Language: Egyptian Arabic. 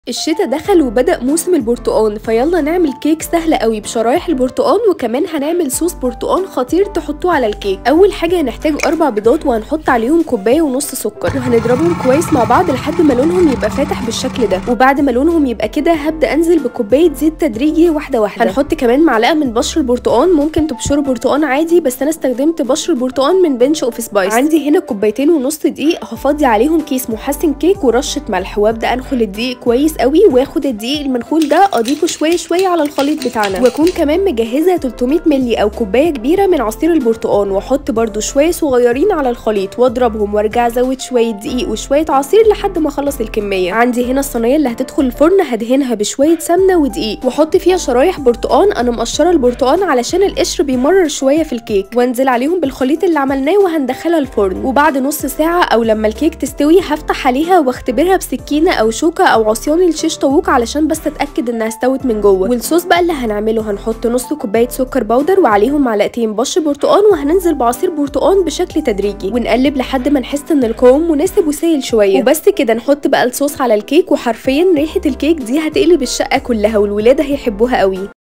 الشتا دخل وبدأ موسم البرتقال فيلا نعمل كيك سهلة قوي بشرايح البرتقال وكمان هنعمل صوص برتقال خطير تحطوه على الكيك أول حاجة هنحتاج أربع بيضات وهنحط عليهم كوباية ونص سكر وهنضربهم كويس مع بعض لحد ما لونهم يبقى فاتح بالشكل ده وبعد ما لونهم يبقى كده هبدأ أنزل بكوباية زيت تدريجي واحدة واحدة هنحط كمان معلقة من بشر البرتقال ممكن تبشروا برتقال عادي بس أنا استخدمت بشر البرتقال من بنش أوف سبايس عندي هنا كوبايتين ونص دقيق هفضي عليهم كيس محسن كيك ورشة ملح وابدأ أنخل الدقيق كويس قوي واخد الدقيق المنخول ده اضيفه شويه شويه على الخليط بتاعنا واكون كمان مجهزه 300 مللي او كوبايه كبيره من عصير البرتقال واحط برده شويه صغيرين على الخليط واضربهم وارجع ازود شويه دقيق وشويه عصير لحد ما اخلص الكميه عندي هنا الصينيه اللي هتدخل الفرن هدهنها بشويه سمنه ودقيق واحط فيها شرايح برتقال انا مقشره البرتقال علشان القشر بيمرر شويه في الكيك وانزل عليهم بالخليط اللي عملناه وهندخلها الفرن وبعد نص ساعه او لما الكيك تستوي هفتح عليها واختبرها بسكينه او شوكه او عصيان الشيش طاووق علشان بس اتاكد انها استوت من جوه والصوص بقى اللي هنعمله هنحط نص كوبايه سكر بودر وعليهم معلقتين بش برتقال وهننزل بعصير برتقال بشكل تدريجي ونقلب لحد ما نحس ان القوام مناسب وسائل شويه وبس كده نحط بقى الصوص على الكيك وحرفيا ريحه الكيك دي هتقلب الشقه كلها والولاد هيحبوها قوي